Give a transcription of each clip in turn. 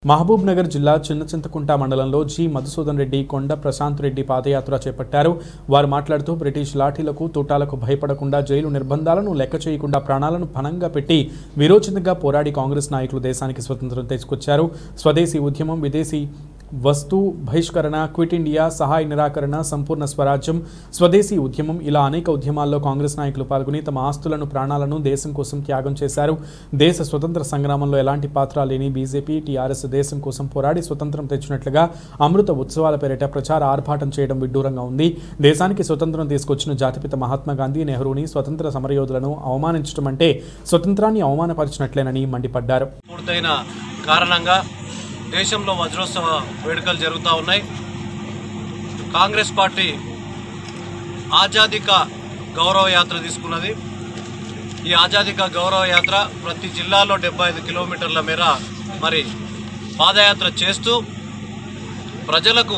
మహబూబ్ నగర్ జిల్లా చిన్నచింతకుంట మండలంలో జి మధుసూదన్ రెడ్డి కొండ ప్రశాంత్ రెడ్డి పాదయాత్ర చేపట్టారు వారు మాట్లాడుతూ బ్రిటిష్ లాఠీలకు తూటాలకు భయపడకుండా జైలు నిర్బంధాలను లెక్క చేయకుండా ప్రాణాలను పణంగా పెట్టి విరోచితంగా పోరాడి కాంగ్రెస్ నాయకులు దేశానికి స్వతంత్రం తీసుకొచ్చారు స్వదేశీ ఉద్యమం విదేశీ వస్తు బహిష్కరణ క్విట్ ఇండియా సహాయ నిరాకరణ సంపూర్ణ స్వరాజ్యం స్వదేశీ ఉద్యమం ఇలా అనేక ఉద్యమాల్లో కాంగ్రెస్ నాయకులు పాల్గొని తమ ఆస్తులను ప్రాణాలను దేశం కోసం త్యాగం చేశారు దేశ స్వతంత్ర సంగ్రామంలో ఎలాంటి పాత్ర లేని బీజేపీ టీఆర్ఎస్ దేశం కోసం పోరాడి స్వతంత్రం తెచ్చినట్లుగా అమృత ఉత్సవాల పేరిట ప్రచార ఆర్భాటం చేయడం విడ్డూరంగా ఉంది దేశానికి స్వతంత్రం తీసుకొచ్చిన జాతిపిత మహాత్మా గాంధీ నెహ్రూని స్వతంత్ర సమరయోధులను అవమానించడం అంటే స్వతంత్రాన్ని అవమానపరిచినట్లేనని మండిపడ్డారు పూర్తయిన కారణంగా దేశంలో వజ్రోత్సవ వేడుకలు జరుగుతూ ఉన్నాయి కాంగ్రెస్ పార్టీ ఆజాదిక గౌరవ యాత్ర తీసుకున్నది ఈ ఆజాదిక గౌరవ యాత్ర ప్రతి జిల్లాలో డెబ్బై ఐదు కిలోమీటర్ల మేర మరి పాదయాత్ర చేస్తూ ప్రజలకు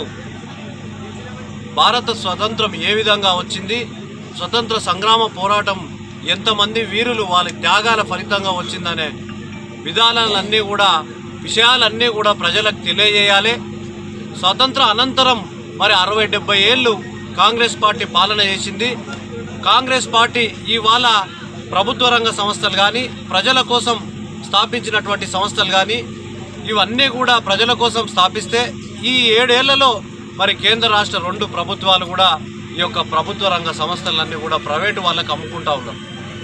భారత స్వతంత్రం ఏ విధంగా వచ్చింది స్వతంత్ర సంగ్రామ పోరాటం ఎంతమంది వీరులు వాళ్ళ త్యాగాల ఫలితంగా వచ్చిందనే విధానాలన్నీ కూడా విషయాలన్నీ కూడా ప్రజలకు తెలియజేయాలి స్వతంత్ర అనంతరం మరి అరవై డెబ్బై ఏళ్ళు కాంగ్రెస్ పార్టీ పాలన చేసింది కాంగ్రెస్ పార్టీ ఇవాళ ప్రభుత్వ రంగ సంస్థలు కానీ ప్రజల కోసం స్థాపించినటువంటి సంస్థలు కానీ ఇవన్నీ కూడా ప్రజల కోసం స్థాపిస్తే ఈ ఏడేళ్లలో మరి కేంద్ర రాష్ట్ర రెండు ప్రభుత్వాలు కూడా ఈ యొక్క ప్రభుత్వ రంగ సంస్థలన్నీ కూడా ప్రైవేటు వాళ్ళకి అమ్ముకుంటా ఉన్నారు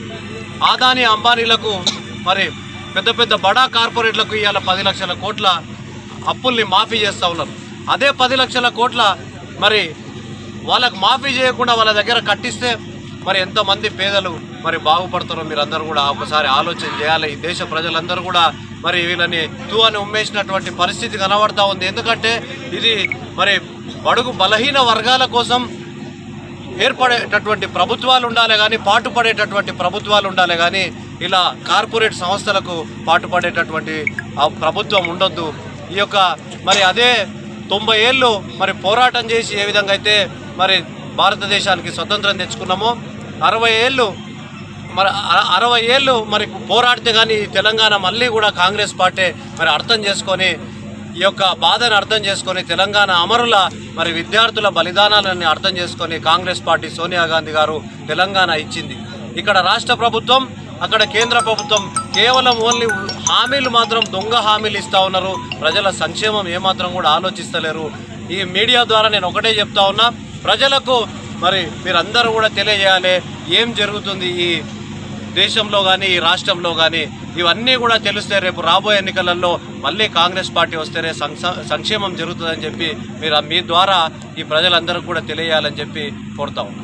ఆదాని అంబానీలకు మరి పెద్ద పెద్ద బడా కార్పొరేట్లకు ఇవాళ పది లక్షల కోట్ల అప్పుల్ని మాఫీ చేస్తూ ఉన్నారు అదే పది లక్షల కోట్ల మరి వాళ్ళకు మాఫీ చేయకుండా వాళ్ళ దగ్గర కట్టిస్తే మరి ఎంతమంది పేదలు మరి బాగుపడతారో మీరందరూ కూడా ఒకసారి ఆలోచన చేయాలి ఈ దేశ ప్రజలందరూ కూడా మరి వీళ్ళని తూ అని ఉమ్మేసినటువంటి పరిస్థితి కనబడతా ఉంది ఎందుకంటే ఇది మరి బడుగు బలహీన వర్గాల కోసం ఏర్పడేటటువంటి ప్రభుత్వాలు ఉండాలి కానీ పాటుపడేటటువంటి ప్రభుత్వాలు ఉండాలి కానీ ఇలా కార్పొరేట్ సంస్థలకు పాటుపడేటటువంటి ఆ ప్రభుత్వం ఉండొద్దు ఈ యొక్క మరి అదే తొంభై ఏళ్ళు మరి పోరాటం చేసి ఏ విధంగా అయితే మరి భారతదేశానికి స్వతంత్రం తెచ్చుకున్నామో అరవై ఏళ్ళు మరి అ- అరవై ఏళ్ళు మరి పోరాడితే కానీ ఈ తెలంగాణ మళ్ళీ కూడా కాంగ్రెస్ పార్టీ మరి అర్థం చేసుకొని ఈ యొక్క బాధను అర్థం చేసుకొని తెలంగాణ అమరుల మరి విద్యార్థుల బలిదానాలని అర్థం చేసుకొని కాంగ్రెస్ పార్టీ సోనియా గాంధీ గారు తెలంగాణ ఇచ్చింది ఇక్కడ రాష్ట్ర ప్రభుత్వం అక్కడ కేంద్ర ప్రభుత్వం కేవలం ఓన్లీ హామీలు మాత్రం దొంగ హామీలు ఇస్తా ఉన్నారు ప్రజల సంక్షేమం ఏమాత్రం కూడా ఆలోచిస్తలేరు ఈ మీడియా ద్వారా నేను ఒకటే చెప్తా ఉన్నా ప్రజలకు మరి మీరందరూ కూడా తెలియజేయాలి ఏం జరుగుతుంది ఈ దేశంలో కానీ ఈ రాష్ట్రంలో కానీ ఇవన్నీ కూడా తెలిస్తే రేపు రాబోయే ఎన్నికలలో మళ్ళీ కాంగ్రెస్ పార్టీ వస్తేనే సంక్ష- సంక్షేమం జరుగుతుందని చెప్పి మీరు మీ ద్వారా ఈ ప్రజలందరూ కూడా తెలియజేయాలని చెప్పి కోరుతా ఉన్నాం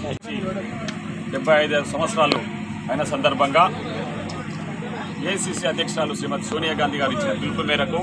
డెబ్బై ఐదు సంవత్సరాలు అయిన సందర్భంగా ఏఐసిసి అధ్యక్షురాలు శ్రీమతి సోనియా గాంధీ గారు ఇచ్చిన పిలుపు మేరకు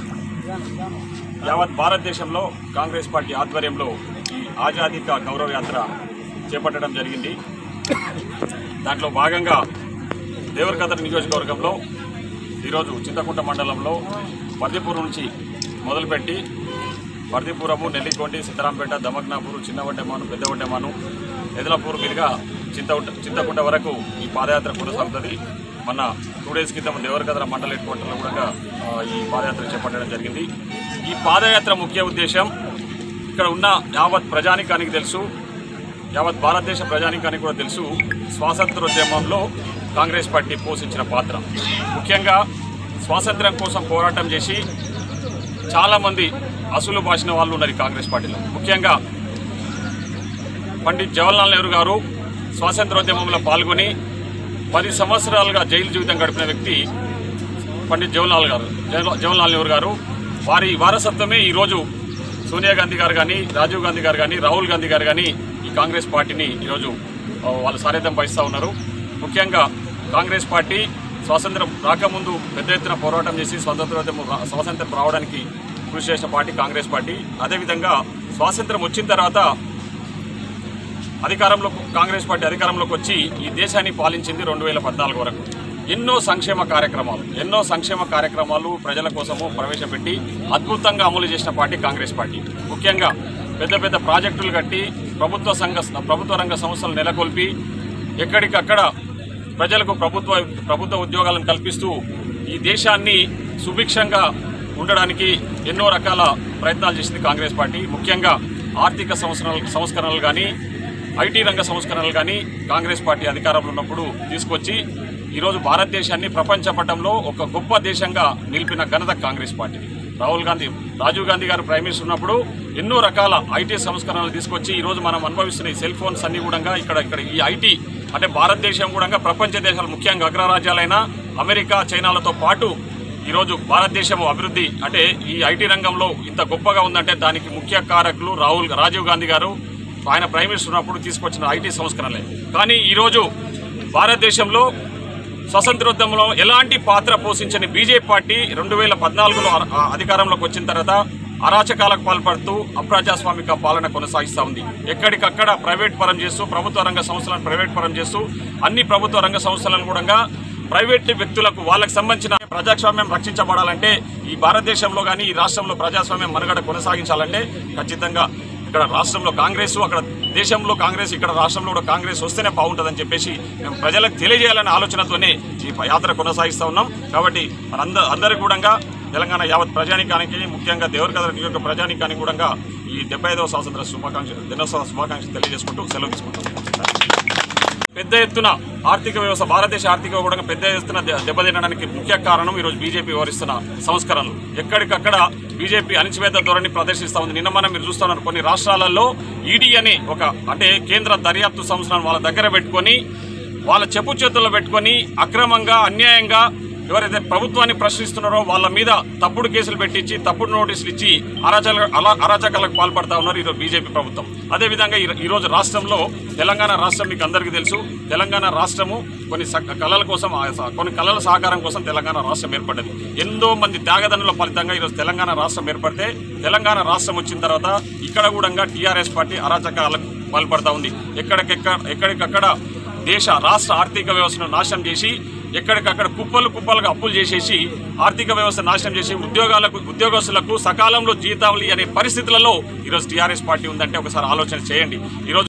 యావత్ భారతదేశంలో కాంగ్రెస్ పార్టీ ఆధ్వర్యంలో ఈ ఆజాదీ కా గౌరవ యాత్ర చేపట్టడం జరిగింది దాంట్లో భాగంగా దేవరకద్ర నియోజకవర్గంలో ఈరోజు చింతకుంట మండలంలో వర్దిపూర్ నుంచి మొదలుపెట్టి వర్దిపురము నెల్లికొండి సిద్ధరాంపేట దమగ్నాపూర్ చిన్నవడ్డెమాను పెద్దవడ్డెమాను ఎదలపూర్ మీదుగా చింత చింతకుంట వరకు ఈ పాదయాత్ర కొనసాగుతుంది మొన్న టూ డేస్ క్రితం దేవరకద్ర మండల హెడ్ క్వార్టర్లో కూడా ఆ, ఈ పాదయాత్ర చేపట్టడం జరిగింది ఈ పాదయాత్ర ముఖ్య ఉద్దేశం ఇక్కడ ఉన్న యావత్ ప్రజానికానికి తెలుసు యావత్ భారతదేశ ప్రజానికానికి కూడా తెలుసు స్వాతంత్రోద్యమంలో కాంగ్రెస్ పార్టీ పోషించిన పాత్ర ముఖ్యంగా స్వాతంత్ర్యం కోసం పోరాటం చేసి చాలామంది అసలు బాసిన వాళ్ళు ఉన్నారు ఈ కాంగ్రెస్ పార్టీలో ముఖ్యంగా పండిత్ జవహర్లాల్ నెహ్రూ గారు స్వాతంత్రోద్యమంలో పాల్గొని పది సంవత్సరాలుగా జైలు జీవితం గడిపిన వ్యక్తి పండిత్ జవహర్లాల్ గారు జవహర్- జవహర్లాల్ నెహ్రూ గారు వారి వారసత్వమే ఈరోజు సోనియా గాంధీ గారు కానీ రాజీవ్ గాంధీ గారు కానీ రాహుల్ గాంధీ గారు కానీ ఈ కాంగ్రెస్ పార్టీని ఈరోజు ఆ, వాళ్ళ సారథ్యం వహిస్తూ ఉన్నారు ముఖ్యంగా కాంగ్రెస్ పార్టీ స్వాతంత్రం రాకముందు పెద్ద ఎత్తున పోరాటం చేసి స్వాతంత్రోద్యమం రా- స్వాతంత్రం రావడానికి కృషి చేసిన పార్టీ కాంగ్రెస్ పార్టీ అదేవిధంగా స్వాతంత్రం వచ్చిన తర్వాత అధికారంలో కాంగ్రెస్ పార్టీ అధికారంలోకి వచ్చి ఈ దేశాన్ని పాలించింది రెండు వేల పద్నాలుగు వరకు ఎన్నో సంక్షేమ కార్యక్రమాలు ఎన్నో సంక్షేమ కార్యక్రమాలు ప్రజల కోసము ప్రవేశపెట్టి అద్భుతంగా అమలు చేసిన పార్టీ కాంగ్రెస్ పార్టీ ముఖ్యంగా పెద్ద పెద్ద ప్రాజెక్టులు కట్టి ప్రభుత్వ సంఘ ప్రభుత్వ రంగ సంస్థలు నెలకొల్పి ఎక్కడికక్కడ ప్రజలకు ప్రభుత్వ ప్రభుత్వ ఉద్యోగాలను కల్పిస్తూ ఈ దేశాన్ని సుభిక్షంగా ఉండడానికి ఎన్నో రకాల ప్రయత్నాలు చేసింది కాంగ్రెస్ పార్టీ ముఖ్యంగా ఆర్థిక సంస్కరణలు సంస్కరణలు కానీ ఐటీ రంగ సంస్కరణలు కానీ కాంగ్రెస్ పార్టీ అధికారంలో ఉన్నప్పుడు తీసుకొచ్చి ఈరోజు భారతదేశాన్ని ప్రపంచ పటంలో ఒక గొప్ప దేశంగా నిలిపిన ఘనత Congress party Rahul Gandhi Rajiv Gandhi garu prime minister ఉన్నప్పుడు ఎన్నో రకాల ఐటీ సంస్కరణలు తీసుకొచ్చి ఈరోజు మనం అనుభవిస్తున్న ఈ సెల్ ఫోన్స్ అన్ని కూడా ఇక్కడ ఇక్కడ ఈ ఐటీ అంటే భారతదేశం కూడా ప్రపంచ దేశాలు ముఖ్యంగా అగ్రరాజ్యాలైన అమెరికా చైనాలతో పాటు ఈరోజు భారతదేశం అభివృద్ధి అంటే ఈ ఐటీ రంగంలో ఇంత గొప్పగా ఉందంటే దానికి ముఖ్య కారకులు రాహుల్ రాజీవ్ గాంధీ గారు ఆయన ప్రైమ్ మినిస్టర్ ఉన్నప్పుడు తీసుకొచ్చిన ఐటీ సంస్కరణలే కానీ ఈరోజు భారతదేశంలో స్వతంత్రోద్యమంలో ఎలాంటి పాత్ర పోషించని బీజేపీ పార్టీ రెండు వేల పద్నాలుగులో అ- ఆ అధికారంలోకి వచ్చిన తర్వాత అరాచకాలకు పాల్పడుతూ అప్రజాస్వామిక పాలన కొనసాగిస్తూ ఉంది ఎక్కడికక్కడ ప్రైవేట్ పరం చేస్తూ ప్రభుత్వ రంగ సంస్థలను ప్రైవేట్ పరం చేస్తూ అన్ని ప్రభుత్వ రంగ సంస్థలను కూడా ప్రైవేట్ వ్యక్తులకు వాళ్ళకి సంబంధించిన ప్రజాస్వామ్యం రక్షించబడాలంటే ఈ భారతదేశంలో కానీ ఈ రాష్ట్రంలో ప్రజాస్వామ్యం మనుగడ కొనసాగించాలంటే ఖచ్చితంగా ఇక్కడ రాష్ట్రంలో కాంగ్రెస్ అక్కడ దేశంలో కాంగ్రెస్ ఇక్కడ రాష్ట్రంలో కూడా కాంగ్రెస్ వస్తేనే బాగుంటుందని చెప్పేసి మేము ప్రజలకు తెలియజేయాలనే ఆలోచనతోనే ఈ యాత్ర కొనసాగిస్తూ ఉన్నాం కాబట్టి మనంద అందరికీ కూడా తెలంగాణ యావత్ ప్రజానికానికి ముఖ్యంగా దేవరకథ నియోజక ప్రజానికానికి కూడా ఈ డెబ్బై ఐదవ స్వాతంత్ర శుభాకాంక్ష దినోత్సవ శుభాకాంక్షలు తెలియజేసుకుంటూ సెలవు తీసుకుంటాం పెద్ద ఎత్తున ఆర్థిక వ్యవస్థ భారతదేశ ఆర్థిక వ్యవస్థ కూడా పెద్ద ఎత్తున దె- దెబ్బతినడానికి ముఖ్య కారణం ఈరోజు బీజేపీ వ్యవహరిస్తున్న సంస్కరణలు ఎక్కడికక్కడ బీజేపీ అణిచివేత ధోరణి ప్రదర్శిస్తూ ఉంది నిన్న మనం మీరు చూస్తున్నారు కొన్ని రాష్ట్రాలలో ఈడీ అని ఒక అంటే కేంద్ర దర్యాప్తు సంస్థలను వాళ్ళ దగ్గర పెట్టుకొని వాళ్ళ చెప్పు చేతుల్లో పెట్టుకొని అక్రమంగా అన్యాయంగా ఎవరైతే ప్రభుత్వాన్ని ప్రశ్నిస్తున్నారో వాళ్ళ మీద తప్పుడు కేసులు పెట్టించి తప్పుడు నోటీసులు ఇచ్చి అరాచక అలా అరాచకాలకు పాల్పడతా ఉన్నారు ఈరోజు బీజేపీ ప్రభుత్వం అదేవిధంగా ఈ- ఈరోజు రాష్ట్రంలో తెలంగాణ రాష్ట్రం మీకు అందరికీ తెలుసు తెలంగాణ రాష్ట్రము కొన్ని స- కళల కోసం ఆ స- కొన్ని కళల సహకారం కోసం తెలంగాణ రాష్ట్రం ఏర్పడ్డది ఎంతో మంది త్యాగదనుల ఫలితంగా ఈరోజు తెలంగాణ రాష్ట్రం ఏర్పడితే తెలంగాణ రాష్ట్రం వచ్చిన తర్వాత ఇక్కడ కూడా టీఆర్ఎస్ పార్టీ అరాచకాలకు పాల్పడతా ఉంది ఎక్కడికెక్కడ ఎక్కడికక్కడ దేశ రాష్ట్ర ఆర్థిక వ్యవస్థను నాశనం చేసి ఎక్కడికక్కడ కుప్పలు కుప్పలుగా అప్పులు చేసేసి ఆర్థిక వ్యవస్థ నాశనం చేసి ఉద్యోగాలకు ఉద్యోగస్తులకు సకాలంలో జీతాలు అనే పరిస్థితులలో ఈరోజు టీఆర్ఎస్ పార్టీ ఉందంటే ఒకసారి ఆలోచన చేయండి ఈరోజు